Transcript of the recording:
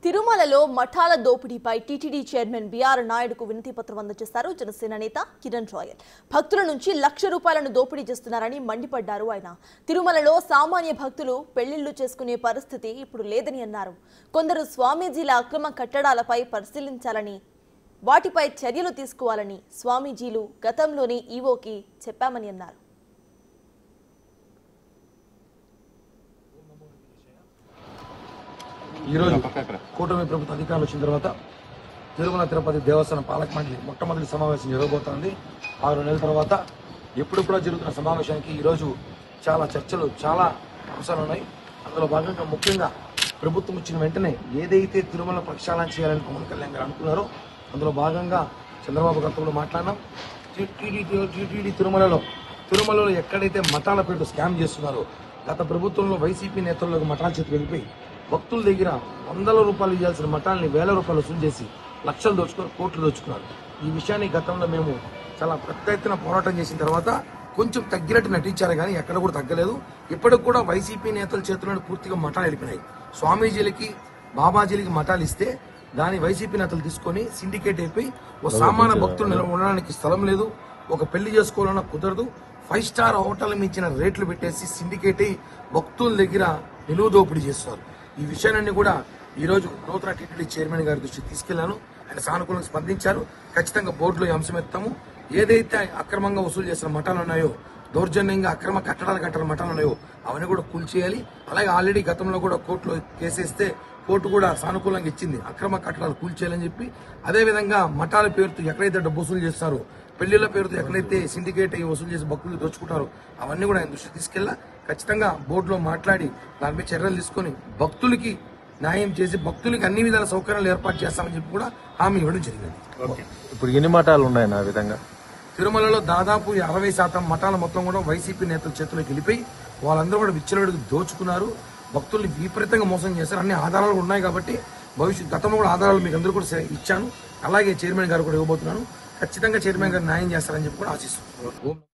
తిరుమలలో మఠాల దోపిడీపై టీటీడీ చైర్మన్ బీఆర్ నాయుడుకు వినతి పత్రం అందజేశారు జనసేన నేత కిరణ్ రాయల్ భక్తుల నుంచి లక్ష రూపాయలను దోపిడీ చేస్తున్నారని మండిపడ్డారు ఆయన తిరుమలలో సామాన్య భక్తులు పెళ్లిళ్లు చేసుకునే పరిస్థితి ఇప్పుడు లేదని అన్నారు కొందరు స్వామీజీల అక్రమ కట్టడాలపై పరిశీలించాలని వాటిపై చర్యలు తీసుకోవాలని స్వామీజీలు గతంలోని ఈవోకి చెప్పామని అన్నారు ఈరోజు కూటమి ప్రభుత్వ అధికారులు వచ్చిన తర్వాత తిరుమల తిరుపతి దేవస్థానం పాలక మండలి మొట్టమొదటి సమావేశం జరగబోతోంది ఆరు నెలల తర్వాత ఎప్పుడెప్పుడో జరుగుతున్న సమావేశానికి ఈరోజు చాలా చర్చలు చాలా అంశాలు ఉన్నాయి అందులో భాగంగా ముఖ్యంగా ప్రభుత్వం ఇచ్చిన వెంటనే ఏదైతే తిరుమల ప్రక్షాళన చేయాలని పవన్ కళ్యాణ్ గారు అనుకున్నారో అందులో భాగంగా చంద్రబాబు గారితో కూడా మాట్లాడినాం టీటీడీ టీటీడీ తిరుమలలో తిరుమలలో ఎక్కడైతే మఠాల పేరుతో స్కామ్ చేస్తున్నారో గత ప్రభుత్వంలో వైసీపీ నేతల్లోకి మఠాల చేతికి వెళ్ళిపోయి భక్తుల దగ్గర వందల రూపాయలు ఇవ్వాల్సిన మఠాలని వేల రూపాయలు వసూలు చేసి లక్షలు దోచుకొని కోట్లు దోచుకున్నారు ఈ విషయాన్ని గతంలో మేము చాలా పెద్ద ఎత్తున పోరాటం చేసిన తర్వాత కొంచెం తగ్గినట్టు నటించారు కానీ ఎక్కడ కూడా తగ్గలేదు ఇప్పటికి కూడా వైసీపీ నేతల చేతుల్లో పూర్తిగా మఠాలు వెళ్ళిపోయినాయి స్వామీజీలకి బాబాజీలకి మఠాలు ఇస్తే దాని వైసీపీ నేతలు తీసుకొని సిండికేట్ అయిపోయి ఓ సామాన్య భక్తులు నిల- ఉండడానికి స్థలం లేదు ఒక పెళ్లి చేసుకోవాలన్నా కుదరదు ఫైవ్ స్టార్ హోటల్ మించిన రేట్లు పెట్టేసి సిండికేట్ అయి భక్తుల దగ్గర నిలువ దోపిడీ చేస్తున్నారు ఈ విషయాన్ని కూడా ఈ రోజు నూతన టీటీడీ చైర్మన్ గారి దృష్టికి తీసుకెళ్లాను ఆయన సానుకూలంగా స్పందించారు ఖచ్చితంగా బోర్డులో ఈ అంశం ఎత్తాము ఏదైతే అక్రమంగా వసూలు చేసిన మఠాలు ఉన్నాయో దౌర్జన్యంగా అక్రమ కట్టడాలు కట్టిన మఠాలు ఉన్నాయో అవన్నీ కూడా కూల్చేయాలి అలాగే ఆల్రెడీ గతంలో కూడా కోర్టులో కేసేస్తే కోర్టు కూడా సానుకూలంగా ఇచ్చింది అక్రమ కట్టడాలు కూల్చేయాలని చెప్పి అదే విధంగా మఠాల పేరుతో ఎక్కడైతే డబ్బు వసూలు చేస్తారో పెళ్లిళ్ల పేరుతో ఎక్కడైతే సిండికేట్ అయ్యి వసూలు చేసి భక్తులు దోచుకుంటారో అవన్నీ కూడా ఆయన దృష్టికి తీసుకెళ్ళా ఖచ్చితంగా బోర్డులో మాట్లాడి దానిపై చర్యలు తీసుకొని భక్తులకి న్యాయం చేసి భక్తులకి అన్ని విధాల సౌకర్యాలు ఏర్పాటు చేస్తామని చెప్పి కూడా హామీ ఇవ్వడం జరిగింది ఇప్పుడు ఎన్ని మఠాలు ఉన్నాయి నా విధంగా తిరుమలలో దాదాపు అరవై శాతం మఠాలు మొత్తం కూడా వైసీపీ నేతల చేతుల్లోకి వెళ్ళిపోయి వాళ్ళందరూ కూడా విచ్చలవిడికి దోచుకున్నారు భక్తుల్ని విపరీతంగా మోసం చేశారు అన్ని ఆధారాలు ఉన్నాయి కాబట్టి భవిష్యత్ గతంలో కూడా ఆధారాలు మీకు అందరూ కూడా సే- ఇచ్చాను అలాగే చైర్మన్ గారు కూడా ఇవ్వబోతున్నాను ఖచ్చితంగా చైర్మన్ గారు న్యాయం చేస్తారని చెప్పి కూడా ఆశిస్తున్నాను ఓం